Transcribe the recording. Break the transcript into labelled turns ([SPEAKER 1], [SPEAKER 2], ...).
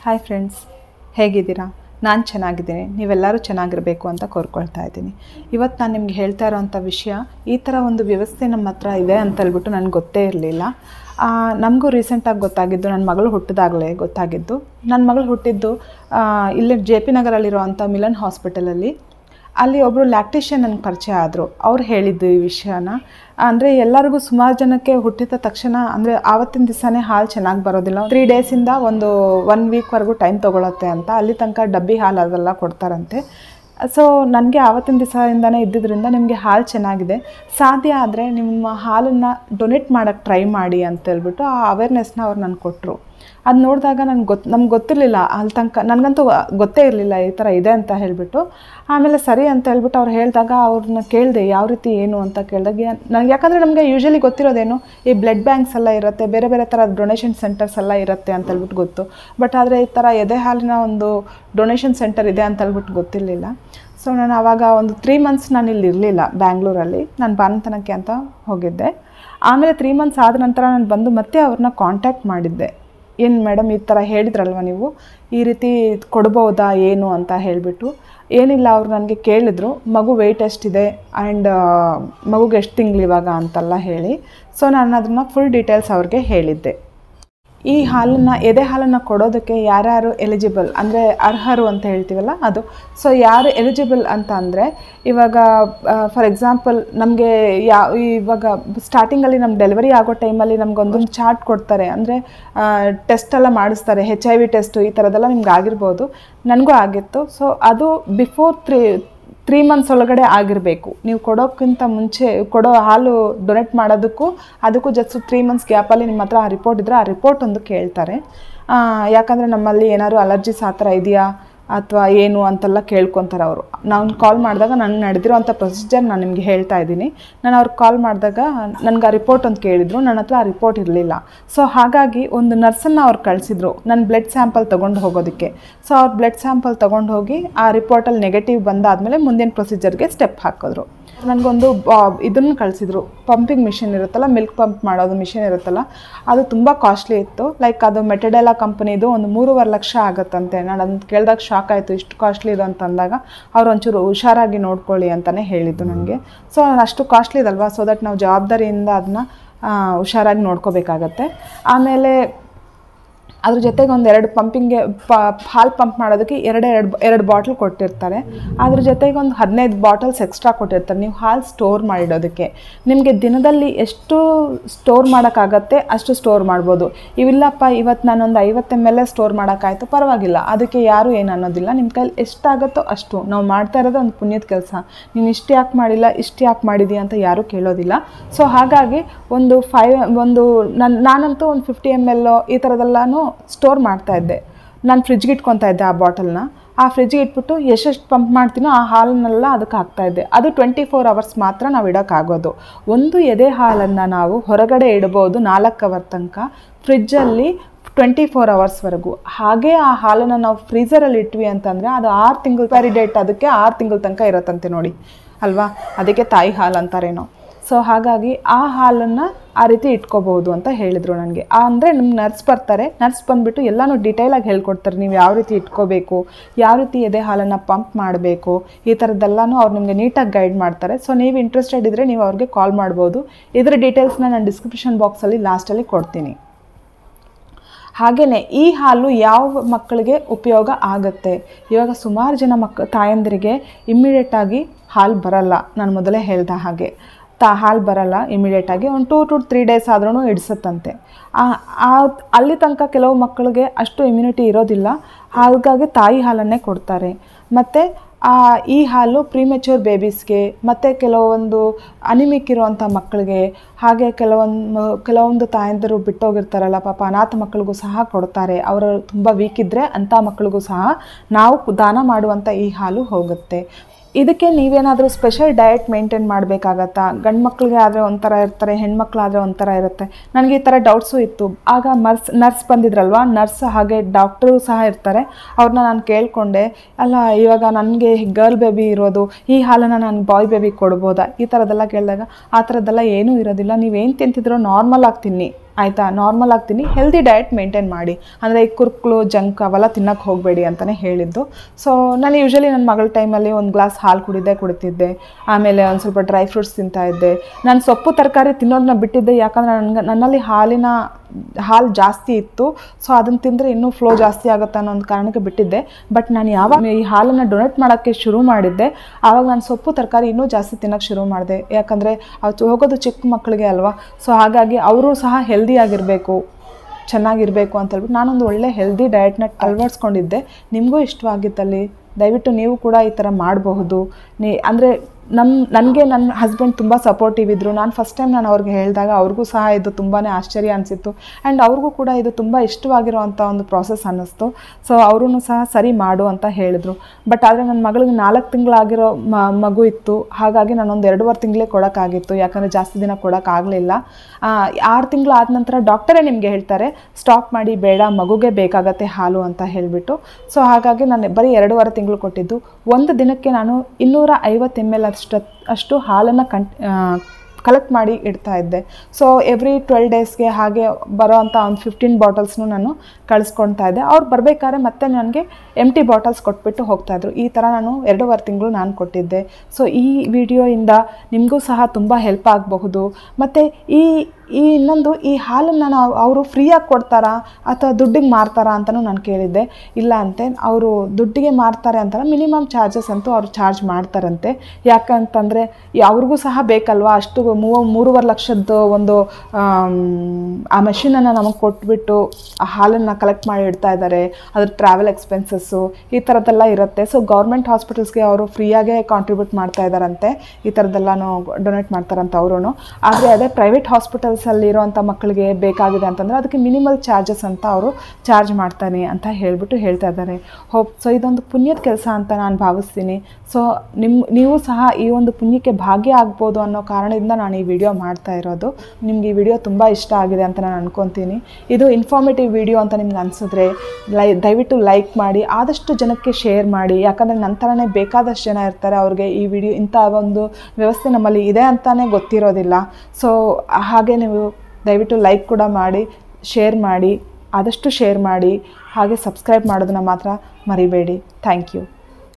[SPEAKER 1] hi friends ಹೇಗಿದ್ದೀರಾ ನಾನು ಚೆನ್ನಾಗಿದ್ದೀನಿ ನೀವೆಲ್ಲರೂ ಚೆನ್ನಾಗಿರಬೇಕು ಅಂತ ಕೋರ್ಕೊಳ್ತಾ ಇದ್ದೀನಿ ಇವತ್ತು ನಾನು ನಿಮ್ಗೆ ಹೇಳ್ತಾ ಇರೋವಂಥ ವಿಷಯ ಈ ಥರ ಒಂದು ವ್ಯವಸ್ಥೆ ನಮ್ಮ ಹತ್ರ ಇದೆ ಅಂತ ಹೇಳ್ಬಿಟ್ಟು ನನಗೆ ಗೊತ್ತೇ ಇರಲಿಲ್ಲ ನಮಗೂ ರೀಸೆಂಟಾಗಿ ಗೊತ್ತಾಗಿದ್ದು ನನ್ನ ಮಗಳು ಹುಟ್ಟಿದಾಗಲೇ ಗೊತ್ತಾಗಿದ್ದು ನನ್ನ ಮಗಳು ಹುಟ್ಟಿದ್ದು ಆ, ಇಲ್ಲಿ ಜೆ ಪಿ ನಗರಲ್ಲಿರುವಂಥ ಮಿಲನ್ ಹಾಸ್ಪಿಟಲಲ್ಲಿ ಅಲ್ಲಿ ಒಬ್ಬರು ಲ್ಯಾಕ್ಟೇಷನ್ ನನಗೆ ಪರಿಚಯ ಆದರು ಅವ್ರು ಹೇಳಿದ್ದು ಈ ವಿಷಯನ ಅಂದರೆ ಎಲ್ಲರಿಗೂ ಸುಮಾರು ಜನಕ್ಕೆ ಹುಟ್ಟಿದ ತಕ್ಷಣ ಅಂದರೆ ಆವತ್ತಿನ ದಿವಸನೇ ಹಾಲು ಚೆನ್ನಾಗಿ ಬರೋದಿಲ್ಲ ತ್ರೀ ಡೇಸಿಂದ ಒಂದು ಒನ್ ವೀಕ್ವರೆಗೂ ಟೈಮ್ ತೊಗೊಳತ್ತೆ ಅಂತ ಅಲ್ಲಿ ತನಕ ಡಬ್ಬಿ ಹಾಲು ಅದೆಲ್ಲ ಕೊಡ್ತಾರಂತೆ ಸೊ ನನಗೆ ಆವತ್ತಿನ ದಿವಸದಿಂದನೇ ಇದ್ದಿದ್ದರಿಂದ ನಿಮಗೆ ಹಾಲು ಚೆನ್ನಾಗಿದೆ ಸಾಧ್ಯ ಆದರೆ ನಿಮ್ಮ ಹಾಲನ್ನು ಡೊನೇಟ್ ಮಾಡೋಕ್ಕೆ ಟ್ರೈ ಮಾಡಿ ಅಂತ ಹೇಳ್ಬಿಟ್ಟು ಆ ಅವೇರ್ನೆಸ್ನ ಅವ್ರು ನನಗೆ ಕೊಟ್ಟರು ಅದು ನೋಡಿದಾಗ ನನಗೆ ಗೊತ್ತು ನಮ್ಗೆ ಗೊತ್ತಿರಲಿಲ್ಲ ಅಲ್ಲಿ ತನಕ ನನಗಂತೂ ಗೊತ್ತೇ ಇರಲಿಲ್ಲ ಈ ಥರ ಇದೆ ಅಂತ ಹೇಳಿಬಿಟ್ಟು ಆಮೇಲೆ ಸರಿ ಅಂತ ಹೇಳ್ಬಿಟ್ಟು ಅವ್ರು ಹೇಳಿದಾಗ ಅವ್ರನ್ನ ಕೇಳಿದೆ ಯಾವ ರೀತಿ ಏನು ಅಂತ ಕೇಳಿದಾಗ ನನಗೆ ಯಾಕಂದರೆ ನಮಗೆ ಯೂಶ್ವಲಿ ಗೊತ್ತಿರೋದೇನು ಈ ಬ್ಲಡ್ ಬ್ಯಾಂಕ್ಸ್ ಎಲ್ಲ ಇರುತ್ತೆ ಬೇರೆ ಬೇರೆ ಥರ ಡೊನೇಷನ್ ಸೆಂಟರ್ಸ್ ಎಲ್ಲ ಇರುತ್ತೆ ಅಂತ ಹೇಳ್ಬಿಟ್ಟು ಗೊತ್ತು ಬಟ್ ಆದರೆ ಈ ಥರ ಎದೆ ಹಾಲಿನ ಒಂದು ಡೊನೇಷನ್ ಸೆಂಟರ್ ಇದೆ ಅಂತ ಹೇಳ್ಬಿಟ್ಟು ಗೊತ್ತಿರಲಿಲ್ಲ ಸೊ ನಾನು ಆವಾಗ ಒಂದು ತ್ರೀ ಮಂತ್ಸ್ ನಾನು ಇಲ್ಲಿ ಇರಲಿಲ್ಲ ಬ್ಯಾಂಗ್ಳೂರಲ್ಲಿ ನಾನು ಬಾನತನಕ್ಕೆ ಅಂತ ಹೋಗಿದ್ದೆ ಆಮೇಲೆ ತ್ರೀ ಮಂತ್ಸ್ ಆದ ನಂತರ ನಾನು ಬಂದು ಮತ್ತೆ ಅವ್ರನ್ನ ಕಾಂಟ್ಯಾಕ್ಟ್ ಮಾಡಿದ್ದೆ ಏನು ಮೇಡಮ್ ಈ ಥರ ಹೇಳಿದ್ರಲ್ವ ನೀವು ಈ ರೀತಿ ಕೊಡ್ಬೋದಾ ಏನು ಅಂತ ಹೇಳಿಬಿಟ್ಟು ಏನಿಲ್ಲ ಅವ್ರು ನನಗೆ ಕೇಳಿದ್ರು ಮಗು ವೆಯ್ಟ್ ಎಷ್ಟಿದೆ ಆ್ಯಂಡ್ ಮಗುಗೆ ಎಷ್ಟು ತಿಂಗಳು ಇವಾಗ ಅಂತೆಲ್ಲ ಹೇಳಿ ಸೊ ನಾನು ಅದನ್ನು ಫುಲ್ ಡೀಟೇಲ್ಸ್ ಅವ್ರಿಗೆ ಹೇಳಿದ್ದೆ ಈ ಹಾಲನ್ನು ಎದೆ ಹಾಲನ್ನು ಕೊಡೋದಕ್ಕೆ ಯಾರ್ಯಾರು ಎಲಿಜಿಬಲ್ ಅಂದರೆ ಅರ್ಹರು ಅಂತ ಹೇಳ್ತೀವಲ್ಲ ಅದು ಸೊ ಯಾರು ಎಲಿಜಿಬಲ್ ಅಂತ ಅಂದರೆ ಇವಾಗ ಫಾರ್ ಎಕ್ಸಾಂಪಲ್ ನಮಗೆ ಯಾವ ಇವಾಗ ಸ್ಟಾರ್ಟಿಂಗಲ್ಲಿ ನಮ್ಮ ಡೆಲಿವರಿ ಆಗೋ ಟೈಮಲ್ಲಿ ನಮಗೊಂದೊಂದು ಚಾರ್ಟ್ ಕೊಡ್ತಾರೆ ಅಂದರೆ ಟೆಸ್ಟ್ ಎಲ್ಲ ಮಾಡಿಸ್ತಾರೆ ಹೆಚ್ ಐ ವಿ ಟೆಸ್ಟು ಈ ಥರದ್ದೆಲ್ಲ ನಿಮ್ಗೆ ಆಗಿರ್ಬೋದು ನನಗೂ ಆಗಿತ್ತು ಸೊ ಅದು ಬಿಫೋರ್ ತ್ರೀ ತ್ರೀ ಮಂತ್ಸ್ ಒಳಗಡೆ ಆಗಿರಬೇಕು ನೀವು ಕೊಡೋಕ್ಕಿಂತ ಮುಂಚೆ ಕೊಡೋ ಹಾಲು ಡೊನೇಟ್ ಮಾಡೋದಕ್ಕೂ ಅದಕ್ಕೂ ಜಸ್ಟ್ ತ್ರೀ ಮಂತ್ಸ್ ಗ್ಯಾಪಲ್ಲಿ ನಿಮ್ಮ ಹತ್ರ ಆ ರಿಪೋರ್ಟ್ ಇದ್ದರೆ ಆ ರಿಪೋರ್ಟ್ ಒಂದು ಕೇಳ್ತಾರೆ ಆ, ಯಾಕಂದರೆ ನಮ್ಮಲ್ಲಿ ಏನಾದ್ರು ಅಲರ್ಜಿಸ್ ಆ ಥರ ಇದೆಯಾ ಅಥವಾ ಏನು ಅಂತೆಲ್ಲ ಕೇಳ್ಕೊತಾರೆ ಅವರು ನಾನು ಕಾಲ್ ಮಾಡಿದಾಗ ನಾನು ನಡೆದಿರೋಂಥ ಪ್ರೊಸೀಜರ್ ನಾನು ನಿಮಗೆ ಹೇಳ್ತಾ ಇದ್ದೀನಿ ನಾನು ಅವ್ರಿಗೆ ಕಾಲ್ ಮಾಡಿದಾಗ ನನಗೆ ಆ ರಿಪೋರ್ಟ್ ಒಂದು ಕೇಳಿದರು ನನ್ನ ಹತ್ರ ಆ ರಿಪೋರ್ಟ್ ಇರಲಿಲ್ಲ ಸೊ ಹಾಗಾಗಿ ಒಂದು ನರ್ಸನ್ನು ಅವ್ರು ಕಳಿಸಿದ್ರು ನನ್ನ ಬ್ಲಡ್ ಸ್ಯಾಂಪಲ್ ತೊಗೊಂಡು ಹೋಗೋದಕ್ಕೆ ಸೊ ಅವ್ರು ಬ್ಲಡ್ ಸ್ಯಾಂಪಲ್ ತೊಗೊಂಡು ಹೋಗಿ ಆ ರಿಪೋರ್ಟಲ್ಲಿ ನೆಗೆಟಿವ್ ಬಂದಾದಮೇಲೆ ಮುಂದಿನ ಪ್ರೊಸೀಜರ್ಗೆ ಸ್ಟೆಪ್ ಹಾಕಿದ್ರು ನನಗೊಂದು ಇದನ್ನು ಕಳಿಸಿದ್ರು ಪಂಪಿಂಗ್ ಮಿಷಿನ್ ಇರುತ್ತಲ್ಲ ಮಿಲ್ಕ್ ಪಂಪ್ ಮಾಡೋದು ಮಿಷಿನ್ ಇರುತ್ತಲ್ಲ ಅದು ತುಂಬ ಕಾಸ್ಟ್ಲಿ ಇತ್ತು ಲೈಕ್ ಅದು ಮೆಟಡೆಲಾ ಕಂಪನಿದು ಒಂದು ಮೂರುವರೆ ಲಕ್ಷ ಆಗುತ್ತಂತೆ ನಾನು ಅದನ್ನ ಕೇಳಿದಾಗ ಶಾಕ್ ಆಯಿತು ಇಷ್ಟು ಕಾಸ್ಟ್ಲಿ ಇದು ಅಂತ ಅಂದಾಗ ಅವ್ರು ಒಂಚೂರು ಹುಷಾರಾಗಿ ನೋಡ್ಕೊಳ್ಳಿ ಅಂತಲೇ ಹೇಳಿದ್ದು ನನಗೆ ಸೊ ಅಷ್ಟು ಕಾಸ್ಟ್ಲಿ ಇದಲ್ವಾ ಸೊ ದಟ್ ನಾವು ಜವಾಬ್ದಾರಿಯಿಂದ ಅದನ್ನ ಹುಷಾರಾಗಿ ನೋಡ್ಕೋಬೇಕಾಗತ್ತೆ ಆಮೇಲೆ ಅದ್ರ ಜೊತೆಗೆ ಒಂದು ಎರಡು ಪಂಪಿಂಗ್ಗೆ ಪ ಹಾಲು ಪಂಪ್ ಮಾಡೋದಕ್ಕೆ ಎರಡು ಎರಡು ಎರಡು ಬಾಟ್ಲ್ ಕೊಟ್ಟಿರ್ತಾರೆ ಅದ್ರ ಜೊತೆಗೆ ಒಂದು ಹದಿನೈದು ಬಾಟಲ್ಸ್ ಎಕ್ಸ್ಟ್ರಾ ಕೊಟ್ಟಿರ್ತಾರೆ ನೀವು ಹಾಲು ಸ್ಟೋರ್ ಮಾಡಿಡೋದಕ್ಕೆ ನಿಮಗೆ ದಿನದಲ್ಲಿ ಎಷ್ಟು ಸ್ಟೋರ್ ಮಾಡೋಕ್ಕಾಗತ್ತೆ ಅಷ್ಟು ಸ್ಟೋರ್ ಮಾಡ್ಬೋದು ಇವಿಲ್ಲಪ್ಪ ಇವತ್ತು ನಾನೊಂದು ಐವತ್ತು ಎಮ್ ಎಲ್ ಎ ಸ್ಟೋರ್ ಮಾಡೋಕ್ಕಾಯ್ತು ಪರವಾಗಿಲ್ಲ ಅದಕ್ಕೆ ಯಾರು ಏನು ಅನ್ನೋದಿಲ್ಲ ನಿಮ್ಮ ಕೈಲಿ ಎಷ್ಟಾಗುತ್ತೋ ಅಷ್ಟು ನಾವು ಮಾಡ್ತಾ ಇರೋದು ಒಂದು ಪುಣ್ಯದ ಕೆಲಸ ನೀನು ಇಷ್ಟು ಯಾಕೆ ಮಾಡಿಲ್ಲ ಇಷ್ಟು ಯಾಕೆ ಮಾಡಿದೀಯ ಅಂತ ಯಾರೂ ಕೇಳೋದಿಲ್ಲ ಸೊ ಹಾಗಾಗಿ ಒಂದು ಫೈವ್ ಒಂದು ನನ್ನ ನಾನಂತೂ ಒಂದು ಫಿಫ್ಟಿ ಎಮ್ ಎಲ್ ಈ ಥರದೆಲ್ಲನೂ ಸ್ಟೋರ್ ಮಾಡ್ತಾ ಇದ್ದೆ ನಾನು ಫ್ರಿಜ್ಗೆ ಇಟ್ಕೊತಾ ಇದ್ದೆ ಆ ಬಾಟಲ್ನ ಆ ಫ್ರಿಜ್ಗೆ ಇಟ್ಬಿಟ್ಟು ಎಷ್ಟೆಷ್ಟು ಪಂಪ್ ಮಾಡ್ತೀನೋ ಆ ಹಾಲನ್ನೆಲ್ಲ ಅದಕ್ಕೆ ಹಾಕ್ತಾ ಇದ್ದೆ ಅದು ಟ್ವೆಂಟಿ ಫೋರ್ ಅವರ್ಸ್ ಮಾತ್ರ ನಾವು ಇಡೋಕ್ಕಾಗೋದು ಒಂದು ಎದೆ ಹಾಲನ್ನು ನಾವು ಹೊರಗಡೆ ಇಡ್ಬೋದು ನಾಲ್ಕು ಅವರ್ ತನಕ ಫ್ರಿಜ್ಜಲ್ಲಿ ಟ್ವೆಂಟಿ ಫೋರ್ ಅವರ್ಸ್ವರೆಗೂ ಹಾಗೆ ಆ ಹಾಲನ್ನು ನಾವು ಫ್ರೀಸರಲ್ಲಿ ಇಟ್ವಿ ಅಂತಂದರೆ ಅದು ಆರು ತಿಂಗಳು ಪ್ಯಾರಿ ಡೇಟ್ ಅದಕ್ಕೆ ಆರು ತಿಂಗಳ ತನಕ ಇರತ್ತಂತೆ ನೋಡಿ ಅಲ್ವಾ ಅದಕ್ಕೆ ತಾಯಿ ಹಾಲು ಅಂತಾರೇನೋ ಸೊ ಹಾಗಾಗಿ ಆ ಹಾಲನ್ನು ಆ ರೀತಿ ಇಟ್ಕೋಬಹುದು ಅಂತ ಹೇಳಿದರು ನನಗೆ ಅಂದರೆ ನಿಮ್ಮ ನರ್ಸ್ ಬರ್ತಾರೆ ನರ್ಸ್ ಬಂದುಬಿಟ್ಟು ಎಲ್ಲನೂ ಡಿಟೇಲಾಗಿ ಹೇಳ್ಕೊಡ್ತಾರೆ ನೀವು ಯಾವ ರೀತಿ ಇಟ್ಕೋಬೇಕು ಯಾವ ರೀತಿ ಎದೆ ಹಾಲನ್ನು ಪಂಪ್ ಮಾಡಬೇಕು ಈ ಥರದ್ದೆಲ್ಲನೂ ಅವ್ರು ನಿಮಗೆ ನೀಟಾಗಿ ಗೈಡ್ ಮಾಡ್ತಾರೆ ಸೊ ನೀವು ಇಂಟ್ರೆಸ್ಟೆಡ್ ಇದ್ದರೆ ನೀವು ಅವ್ರಿಗೆ ಕಾಲ್ ಮಾಡ್ಬೋದು ಇದರ ಡೀಟೇಲ್ಸ್ನ ನಾನು ಡಿಸ್ಕ್ರಿಪ್ಷನ್ ಬಾಕ್ಸಲ್ಲಿ ಲಾಸ್ಟಲ್ಲಿ ಕೊಡ್ತೀನಿ ಹಾಗೆಯೇ ಈ ಹಾಲು ಯಾವ ಮಕ್ಕಳಿಗೆ ಉಪಯೋಗ ಆಗುತ್ತೆ ಇವಾಗ ಸುಮಾರು ಜನ ಮಕ್ಕ ತಾಯಂದಿರಿಗೆ ಇಮ್ಮಿಡಿಯೇಟಾಗಿ ಹಾಲು ಬರಲ್ಲ ನಾನು ಮೊದಲೇ ಹೇಳ್ದ ಹಾಗೆ ತಾ ಹಾಲು ಬರಲ್ಲ ಇಮಿಡಿಯೇಟಾಗಿ ಒಂದು ಟೂ ಟು ತ್ರೀ ಡೇಸ್ ಆದ್ರೂ ಇಡಿಸುತ್ತಂತೆ ಆ- ಆ- ಅಲ್ಲಿ ತನಕ ಕೆಲವು ಮಕ್ಕಳಿಗೆ ಅಷ್ಟು ಇಮ್ಯುನಿಟಿ ಇರೋದಿಲ್ಲ ಹಾಗಾಗಿ ತಾಯಿ ಹಾಲನ್ನೇ ಕೊಡ್ತಾರೆ ಮತ್ತು ಈ ಹಾಲು ಪ್ರಿಮೆಚ್ಯೂರ್ ಬೇಬೀಸ್ಗೆ ಮತ್ತು ಕೆಲವೊಂದು ಅನಿಮಿಕ್ ಇರುವಂಥ ಮಕ್ಕಳಿಗೆ ಹಾಗೆ ಕೆಲವೊಂದು ಕೆಲವೊಂದು ತಾಯಂದಿರು ಬಿಟ್ಟೋಗಿರ್ತಾರಲ್ಲ ಪಾಪ ಅನಾಥ ಮಕ್ಕಳಿಗೂ ಸಹ ಕೊಡ್ತಾರೆ ಅವರು ತುಂಬ ವೀಕ್ ಇದ್ದರೆ ಅಂಥ ಮಕ್ಕಳಿಗೂ ಸಹ ನಾವು ದಾನ ಮಾಡುವಂಥ ಈ ಹಾಲು ಹೋಗುತ್ತೆ ಇದಕ್ಕೆ ನೀವೇನಾದರೂ ಸ್ಪೆಷಲ್ ಡಯಟ್ ಮೇಂಟೈನ್ ಮಾಡಬೇಕಾಗತ್ತಾ ಗಂಡು ಮಕ್ಕಳಿಗೆ ಆದರೆ ಒಂಥರ ಇರ್ತಾರೆ ಹೆಣ್ಮಕ್ಳಾದರೆ ಒಂಥರ ಇರುತ್ತೆ ನನಗೆ ಈ ಥರ ಡೌಟ್ಸು ಇತ್ತು ಆಗ ಮರ್ಸ್ ನರ್ಸ್ ಬಂದಿದ್ರಲ್ವ ನರ್ಸ್ ಹಾಗೆ ಡಾಕ್ಟ್ರು ಸಹ ಇರ್ತಾರೆ ಅವ್ರನ್ನ ನಾನು ಕೇಳಿಕೊಂಡೆ ಅಲ್ಲ ಇವಾಗ ನನಗೆ ಗರ್ಲ್ ಬೇಬಿ ಇರೋದು ಈ ಹಾಲನ್ನು ನಾನು ಬಾಯ್ ಬೇಬಿ ಕೊಡ್ಬೋದಾ ಈ ಥರದ್ದೆಲ್ಲ ಕೇಳಿದಾಗ ಆ ಥರದ್ದೆಲ್ಲ ಏನೂ ಇರೋದಿಲ್ಲ ನೀವೇನು ತಿಂತಿದ್ರೋ ನಾರ್ಮಲ್ ಆಗಿ ತಿನ್ನಿ ಆಯಿತಾ ನಾರ್ಮಲ್ ಆಗ್ತೀನಿ ಹೆಲ್ದಿ ಡಯಟ್ ಮೇಂಟೈನ್ ಮಾಡಿ ಅಂದರೆ ಈ ಕುರ್ಕ್ಲು ಜಂಕ್ ಅವೆಲ್ಲ ತಿನ್ನಕ್ಕೆ ಹೋಗಬೇಡಿ ಅಂತಲೇ ಹೇಳಿದ್ದು ಸೊ ನಾನು ಯೂಶ್ವಲಿ ನನ್ನ ಮಗಳ ಟೈಮಲ್ಲಿ ಒಂದು ಗ್ಲಾಸ್ ಹಾಲು ಕುಡಿದೇ ಕುಡಿತಿದ್ದೆ ಆಮೇಲೆ ಒಂದು ಸ್ವಲ್ಪ ಡ್ರೈ ಫ್ರೂಟ್ಸ್ ತಿಂತಾ ಇದ್ದೆ ನಾನು ಸೊಪ್ಪು ತರಕಾರಿ ತಿನ್ನೋದನ್ನ ಬಿಟ್ಟಿದ್ದೆ ಯಾಕಂದರೆ ನನಗೆ ನನ್ನಲ್ಲಿ ಹಾಲಿನ ಹಾಲು ಜಾಸ್ತಿ ಇತ್ತು ಸೊ ಅದನ್ನು ತಿಂದರೆ ಇನ್ನೂ ಫ್ಲೋ ಜಾಸ್ತಿ ಆಗುತ್ತೆ ಅನ್ನೋ ಒಂದು ಕಾರಣಕ್ಕೆ ಬಿಟ್ಟಿದ್ದೆ ಬಟ್ ನಾನು ಯಾವಾಗ ಈ ಹಾಲನ್ನು ಡೊನೇಟ್ ಮಾಡೋಕ್ಕೆ ಶುರು ಮಾಡಿದ್ದೆ ಆವಾಗ ನಾನು ಸೊಪ್ಪು ತರಕಾರಿ ಇನ್ನೂ ಜಾಸ್ತಿ ತಿನ್ನೋಕ್ಕೆ ಶುರು ಮಾಡಿದೆ ಯಾಕಂದರೆ ಅದು ಹೋಗೋದು ಚಿಕ್ಕ ಮಕ್ಕಳಿಗೆ ಅಲ್ವಾ ಸೊ ಹಾಗಾಗಿ ಅವರು ಸಹ ಹೆಲ್ದಿ ಆಗಿರಬೇಕು ಚೆನ್ನಾಗಿರಬೇಕು ಅಂತ ಹೇಳ್ಬಿಟ್ಟು ನಾನೊಂದು ಒಳ್ಳೆ ಹೆಲ್ದಿ ಡಯಟ್ನ ಅಳವಡಿಸ್ಕೊಂಡಿದ್ದೆ ನಿಮಗೂ ಇಷ್ಟವಾಗಿತ್ತಲ್ಲಿ ದಯವಿಟ್ಟು ನೀವು ಕೂಡ ಈ ಥರ ಮಾಡಬಹುದು ನೀ ಅಂದರೆ ನಮ್ಮ ನನಗೆ ನನ್ನ ಹಸ್ಬೆಂಡ್ ತುಂಬ ಸಪೋರ್ಟಿವ್ ಇದ್ದರು ನಾನು ಫಸ್ಟ್ ಟೈಮ್ ನಾನು ಅವ್ರಿಗೆ ಹೇಳಿದಾಗ ಅವ್ರಿಗೂ ಸಹ ಇದು ತುಂಬಾ ಆಶ್ಚರ್ಯ ಅನಿಸಿತ್ತು ಆ್ಯಂಡ್ ಅವ್ರಿಗೂ ಕೂಡ ಇದು ತುಂಬ ಇಷ್ಟವಾಗಿರುವಂಥ ಒಂದು ಪ್ರಾಸೆಸ್ ಅನ್ನಿಸ್ತು ಸೊ ಅವರೂ ಸಹ ಸರಿ ಮಾಡು ಅಂತ ಹೇಳಿದರು ಬಟ್ ಆದರೆ ನನ್ನ ಮಗಳಿಗೆ ನಾಲ್ಕು ತಿಂಗಳಾಗಿರೋ ಮ ಮಗು ಇತ್ತು ಹಾಗಾಗಿ ನಾನೊಂದು ಎರಡೂವರೆ ತಿಂಗಳೇ ಕೊಡೋಕ್ಕಾಗಿತ್ತು ಯಾಕಂದರೆ ಜಾಸ್ತಿ ದಿನ ಕೊಡೋಕ್ಕಾಗಲಿಲ್ಲ ಆರು ತಿಂಗಳು ಆದ ನಂತರ ಡಾಕ್ಟರೇ ನಿಮಗೆ ಹೇಳ್ತಾರೆ ಸ್ಟಾಪ್ ಮಾಡಿ ಬೇಡ ಮಗುಗೆ ಬೇಕಾಗತ್ತೆ ಹಾಲು ಅಂತ ಹೇಳಿಬಿಟ್ಟು ಸೊ ಹಾಗಾಗಿ ನಾನು ಬರೀ ಎರಡೂವರೆ ತಿಂಗಳು ಕೊಟ್ಟಿದ್ದು ಒಂದು ದಿನಕ್ಕೆ ನಾನು ಇನ್ನೂರ ಐವತ್ತು ಎಮ್ ಎಲ್ ಅಷ್ಟು ಅಷ್ಟು ಹಾಲನ್ನು ಕಂ ಕಲೆಕ್ಟ್ ಮಾಡಿ ಇಡ್ತಾ ಇದ್ದೆ ಸೊ ಎವ್ರಿ ಟ್ವೆಲ್ ಡೇಸ್ಗೆ ಹಾಗೆ ಬರೋ ಅಂಥ ಒಂದು ಫಿಫ್ಟೀನ್ ಬಾಟಲ್ಸ್ನು ನಾನು ಕಳಿಸ್ಕೊಳ್ತಾ ಇದ್ದೆ ಅವ್ರು ಬರಬೇಕಾದ್ರೆ ಮತ್ತೆ ನನಗೆ ಎಮ್ ಟಿ ಬಾಟಲ್ಸ್ ಕೊಟ್ಬಿಟ್ಟು ಹೋಗ್ತಾಯಿದ್ರು ಈ ಥರ ನಾನು ಎರಡೂವರೆ ತಿಂಗಳು ನಾನು ಕೊಟ್ಟಿದ್ದೆ ಸೊ ಈ ವಿಡಿಯೋಯಿಂದ ನಿಮಗೂ ಸಹ ತುಂಬ ಹೆಲ್ಪ್ ಆಗಬಹುದು ಮತ್ತು ಈ ಈ ಇನ್ನೊಂದು ಈ ಹಾಲನ್ನು ನಾವು ಅವರು ಫ್ರೀಯಾಗಿ ಕೊಡ್ತಾರಾ ಅಥವಾ ದುಡ್ಡಿಗೆ ಮಾರ್ತಾರಾ ಅಂತಲೂ ನಾನು ಕೇಳಿದ್ದೆ ಇಲ್ಲ ಅಂತೆ ಅವರು ದುಡ್ಡಿಗೆ ಮಾರ್ತಾರೆ ಅಂತಲ್ಲ ಮಿನಿಮಮ್ ಚಾರ್ಜಸ್ ಅಂತೂ ಅವ್ರು ಚಾರ್ಜ್ ಮಾಡ್ತಾರಂತೆ ಯಾಕಂತಂದರೆ ಅವ್ರಿಗೂ ಸಹ ಬೇಕಲ್ವಾ ಅಷ್ಟು ಮೂವ ಮೂರುವರೆ ಲಕ್ಷದ್ದು ಒಂದು ಆಮ್, ಆ ಮಷಿನನ್ನು ನಮಗೆ ಕೊಟ್ಬಿಟ್ಟು ಆ ಹಾಲನ್ನು ಕಲೆಕ್ಟ್ ಮಾಡಿ ಇಡ್ತಾ ಇದ್ದಾರೆ ಅದ್ರ ಟ್ರಾವೆಲ್ ಎಕ್ಸ್ಪೆನ್ಸಸ್ಸು ಈ ಥರದ್ದೆಲ್ಲ ಇರುತ್ತೆ ಸೊ ಗೌರ್ಮೆಂಟ್ ಹಾಸ್ಪಿಟಲ್ಸ್ಗೆ ಅವರು ಫ್ರೀಯಾಗೇ ಕಾಂಟ್ರಿಬ್ಯೂಟ್ ಮಾಡ್ತಾ ಇದ್ದಾರಂತೆ ಈ ಥರದ್ದೆಲ್ಲನೂ ಡೊನೇಟ್ ಮಾಡ್ತಾರಂತ ಅವರು ಆದರೆ ಅದೇ ಪ್ರೈವೇಟ್ ಹಾಸ್ಪಿಟಲ್ಸಲ್ಲಿ ಇರೋವಂಥ ಮಕ್ಕಳಿಗೆ ಬೇಕಾಗಿದೆ ಅಂತಂದರೆ ಅದಕ್ಕೆ ಮಿನಿಮಲ್ ಚಾರ್ಜಸ್ ಅಂತ ಅವರು ಚಾರ್ಜ್ ಮಾಡ್ತಾನೆ ಅಂತ ಹೇಳ್ಬಿಟ್ಟು ಹೇಳ್ತಾ ಇದ್ದಾರೆ ಹೋಪ್ ಸೊ ಇದೊಂದು ಪುಣ್ಯದ ಕೆಲಸ ಅಂತ ನಾನು ಭಾವಿಸ್ತೀನಿ ಸೊ ನಿಮ್ಮ ನೀವು ಸಹ ಈ ಒಂದು ಪುಣ್ಯಕ್ಕೆ ಭಾಗ್ಯ ಆಗ್ಬೋದು ಅನ್ನೋ ಕಾರಣದಿಂದ ನಾನು ಈ ವಿಡಿಯೋ ಮಾಡ್ತಾ ಇರೋದು ನಿಮ್ಗೆ ಈ ವಿಡಿಯೋ ತುಂಬ ಇಷ್ಟ ಆಗಿದೆ ಅಂತ ನಾನು ಅನ್ಕೊತೀನಿ ಇದು ಇನ್ಫಾರ್ಮೇಟಿವ್ ವಿಡಿಯೋ ಅಂತ ನಿಮ್ಗೆ ಅನಿಸಿದ್ರೆ ಲೈ ದಯವಿಟ್ಟು ಲೈಕ್ ಮಾಡಿ ಆದಷ್ಟು ಜನಕ್ಕೆ ಶೇರ್ ಮಾಡಿ ಯಾಕಂದರೆ ನಂತರನೇ ಬೇಕಾದಷ್ಟು ಜನ ಇರ್ತಾರೆ ಅವ್ರಿಗೆ ಈ ವಿಡಿಯೋ ಇಂಥ ಒಂದು ವ್ಯವಸ್ಥೆ ನಮ್ಮಲ್ಲಿ ಇದೆ ಅಂತಲೇ ಗೊತ್ತಿರೋದಿಲ್ಲ ಸೊ ಹಾಗೆ ನೀವು ದಯವಿಟ್ಟು ಲೈಕ್ ಕೂಡ ಮಾಡಿ ಶೇರ್ ಮಾಡಿ ಆದಷ್ಟು ಶೇರ್ ಮಾಡಿ ಹಾಗೆ ಸಬ್ಸ್ಕ್ರೈಬ್ ಮಾಡೋದನ್ನ ಮಾತ್ರ ಮರಿಬೇಡಿ ಥ್ಯಾಂಕ್ ಯು